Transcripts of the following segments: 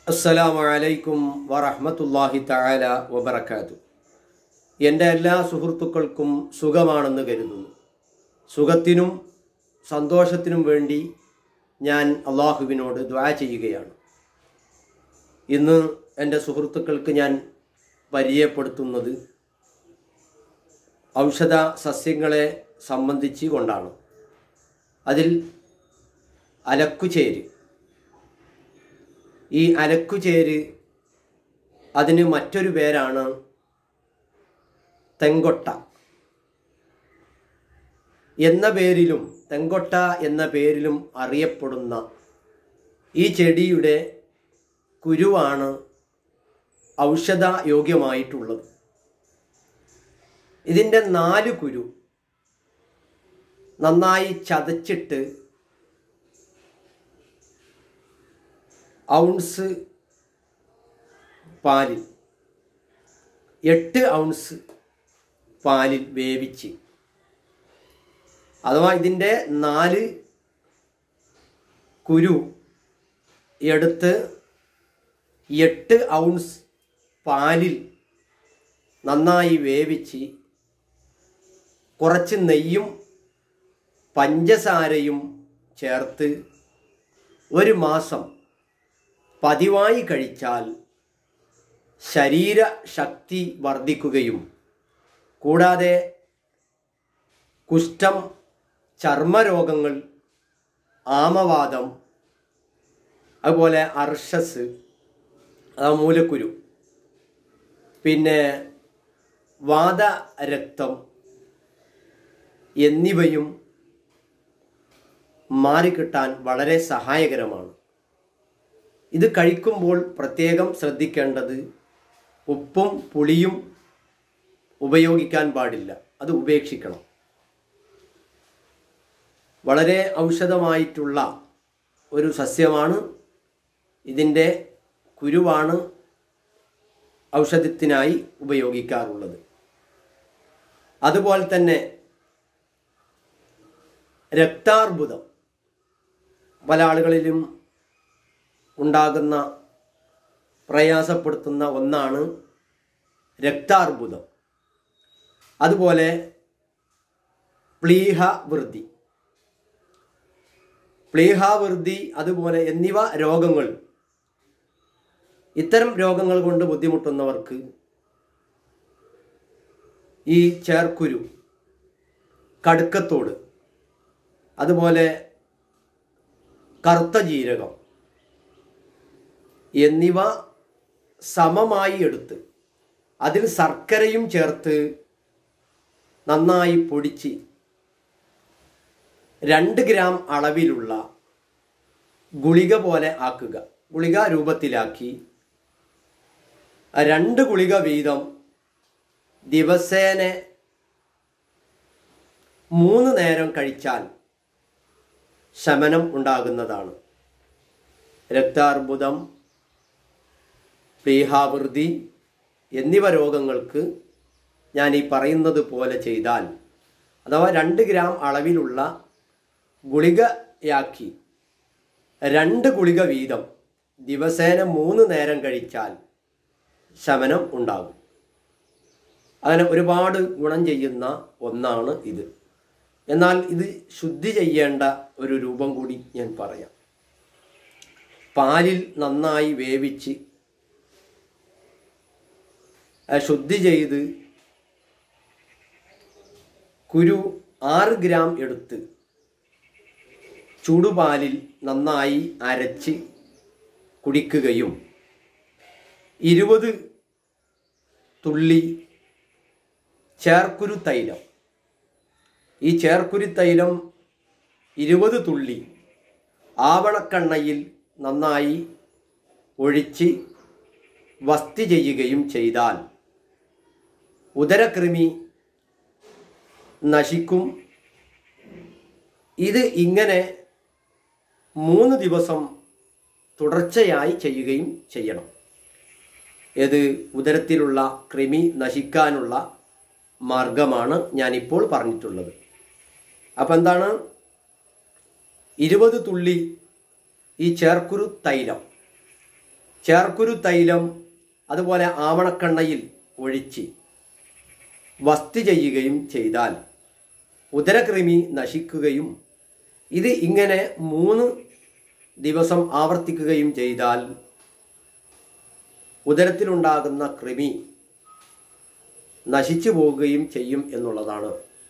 അസ്സലാമു അലൈക്കും വറഹ്മത്തുള്ളാഹി തആല വബറകാതു എൻ്റെ എല്ലാ സുഹൃത്തുക്കൾക്കും സുഖമാണെന്ന് കരുതുന്നു സുഖത്തിനും സന്തോഷത്തിനും വേണ്ടി ഞാൻ അള്ളാഹുവിനോട് ദ്വാ ചെയ്യുകയാണ് ഇന്ന് എൻ്റെ സുഹൃത്തുക്കൾക്ക് ഞാൻ പരിചയപ്പെടുത്തുന്നത് ഔഷധ സസ്യങ്ങളെ സംബന്ധിച്ച് കൊണ്ടാണ് അതിൽ അലക്കുചേര് ഈ അലക്കുചേര് അതിന് മറ്റൊരു പേരാണ് തെങ്കൊട്ട എന്ന പേരിലും തെങ്കൊട്ട എന്ന പേരിലും അറിയപ്പെടുന്ന ഈ ചെടിയുടെ കുരുവാണ് ഔഷധ യോഗ്യമായിട്ടുള്ളത് ഇതിൻ്റെ നാല് കുരു നന്നായി ചതച്ചിട്ട് ഔൺസ് പാലിൽ എട്ട് ഔൺസ് പാലിൽ വേവിച്ച് അഥവാ ഇതിൻ്റെ നാല് കുരു എടുത്ത് എട്ട് ഔൺസ് പാലിൽ നന്നായി വേവിച്ച് കുറച്ച് നെയ്യും പഞ്ചസാരയും ചേർത്ത് ഒരു മാസം പതിവായി കഴിച്ചാൽ ശരീരശക്തി വർദ്ധിക്കുകയും കൂടാതെ കുഷ്ഠം ചർമ്മരോഗങ്ങൾ ആമവാദം അതുപോലെ അർഷസ് അതാ മൂലക്കുരു പിന്നെ വാതരക്തം എന്നിവയും മാറിക്കിട്ടാൻ വളരെ സഹായകരമാണ് ഇത് കഴിക്കുമ്പോൾ പ്രത്യേകം ശ്രദ്ധിക്കേണ്ടത് ഉപ്പും പുളിയും ഉപയോഗിക്കാൻ പാടില്ല അത് ഉപേക്ഷിക്കണം വളരെ ഔഷധമായിട്ടുള്ള ഒരു സസ്യമാണ് ഇതിൻ്റെ കുരുവാണ് ഔഷധത്തിനായി ഉപയോഗിക്കാറുള്ളത് അതുപോലെ തന്നെ രക്താർബുദം പല ആളുകളിലും ഉണ്ടാകുന്ന പ്രയാസപ്പെടുത്തുന്ന ഒന്നാണ് രക്താർബുദം അതുപോലെ പ്ലീഹവൃദ്ധി പ്ലീഹാവൃദ്ധി അതുപോലെ എന്നിവ രോഗങ്ങൾ ഇത്തരം രോഗങ്ങൾ കൊണ്ട് ബുദ്ധിമുട്ടുന്നവർക്ക് ഈ ചേർക്കുരു കടുക്കത്തോട് അതുപോലെ കറുത്ത ജീരകം എന്നിവ സമമായി എടുത്ത് അതിൽ ശർക്കരയും ചേർത്ത് നന്നായി പൊടിച്ച് രണ്ട് ഗ്രാം അളവിലുള്ള ഗുളിക പോലെ ആക്കുക ഗുളിക രൂപത്തിലാക്കി രണ്ട് ഗുളിക വീതം ദിവസേന മൂന്ന് നേരം കഴിച്ചാൽ ശമനം ഉണ്ടാകുന്നതാണ് രക്താർബുദം പ്ലീഹാവൃതി എന്നിവ രോഗങ്ങൾക്ക് ഞാൻ ഈ പറയുന്നത് പോലെ ചെയ്താൽ അഥവാ രണ്ട് ഗ്രാം അളവിലുള്ള ഗുളികയാക്കി രണ്ട് ഗുളിക വീതം ദിവസേന മൂന്ന് നേരം കഴിച്ചാൽ ശമനം ഉണ്ടാകും അങ്ങനെ ഒരുപാട് ഗുണം ചെയ്യുന്ന ഒന്നാണ് ഇത് എന്നാൽ ഇത് ശുദ്ധി ചെയ്യേണ്ട ഒരു രൂപം കൂടി ഞാൻ പറയാം പാലിൽ നന്നായി വേവിച്ച് ശുദ്ധി ചെയ്ത് കുരു ആറ് ഗ്രാം എടുത്ത് ചൂടുപാലിൽ നന്നായി അരച്ച് കുടിക്കുകയും ഇരുപത് തുള്ളി ചേർക്കുരു തൈലം ഈ ചേർക്കുരു തൈലം ഇരുപത് തുള്ളി ആവണക്കണ്ണയിൽ നന്നായി ഒഴിച്ച് വസ്തി ചെയ്യുകയും ചെയ്താൽ ഉദരകൃമി നശിക്കും ഇത് ഇങ്ങനെ മൂന്ന് ദിവസം തുടർച്ചയായി ചെയ്യുകയും ചെയ്യണം ഇത് ഉദരത്തിലുള്ള കൃമി നശിക്കാനുള്ള മാർഗമാണ് ഞാനിപ്പോൾ പറഞ്ഞിട്ടുള്ളത് അപ്പം എന്താണ് ഇരുപത് തുള്ളി ഈ ചേർക്കുരു തൈലം ചേർക്കുരു തൈലം അതുപോലെ ആവണക്കെണ്ണയിൽ ഒഴിച്ച് വസ്തി ചെയ്യുകയും ചെയ്താൽ ഉദരകൃമി നശിക്കുകയും ഇത് ഇങ്ങനെ മൂന്ന് ദിവസം ആവർത്തിക്കുകയും ചെയ്താൽ ഉദരത്തിലുണ്ടാകുന്ന കൃമി നശിച്ചു പോവുകയും ചെയ്യും എന്നുള്ളതാണ്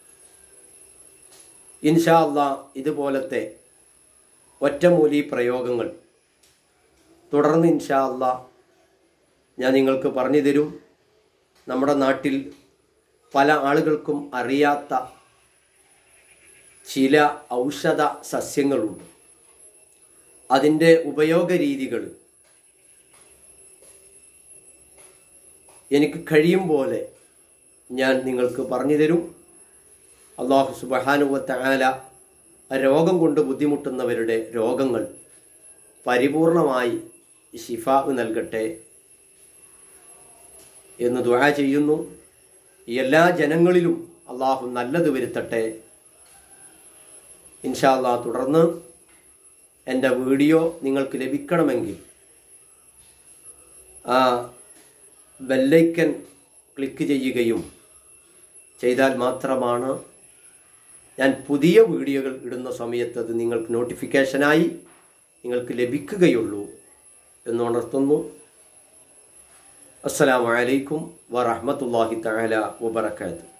ഇൻഷാ അള്ളാ ഇതുപോലത്തെ ഒറ്റമൂലി പ്രയോഗങ്ങൾ തുടർന്ന് ഇൻഷാ അള്ളാ ഞാൻ നിങ്ങൾക്ക് പറഞ്ഞു തരും നമ്മുടെ നാട്ടിൽ പല ആളുകൾക്കും അറിയാത്ത ചില ഔഷധ സസ്യങ്ങളുണ്ട് അതിൻ്റെ ഉപയോഗ രീതികൾ എനിക്ക് കഴിയും പോലെ ഞാൻ നിങ്ങൾക്ക് പറഞ്ഞു തരും അള്ളാഹു സുബഹാനുവത്ത ആല രോഗം കൊണ്ട് ബുദ്ധിമുട്ടുന്നവരുടെ രോഗങ്ങൾ പരിപൂർണമായി ഷിഫ നൽകട്ടെ എന്ന് ദുആ ചെയ്യുന്നു എല്ലാ ജനങ്ങളിലും അള്ളാഹു നല്ലത് വരുത്തട്ടെ ഇൻഷാ അള്ളാഹ് തുടർന്ന് എൻ്റെ വീഡിയോ നിങ്ങൾക്ക് ലഭിക്കണമെങ്കിൽ ആ ബെല്ലൈക്കൻ ക്ലിക്ക് ചെയ്യുകയും ചെയ്താൽ മാത്രമാണ് ഞാൻ പുതിയ വീഡിയോകൾ ഇടുന്ന സമയത്ത് അത് നിങ്ങൾക്ക് നോട്ടിഫിക്കേഷനായി നിങ്ങൾക്ക് ലഭിക്കുകയുള്ളൂ എന്നുണർത്തുന്നു അസ്സലാമു അലൈക്കും വറഹ്മത്തുള്ളാഹി തആല വബറകാതുഹു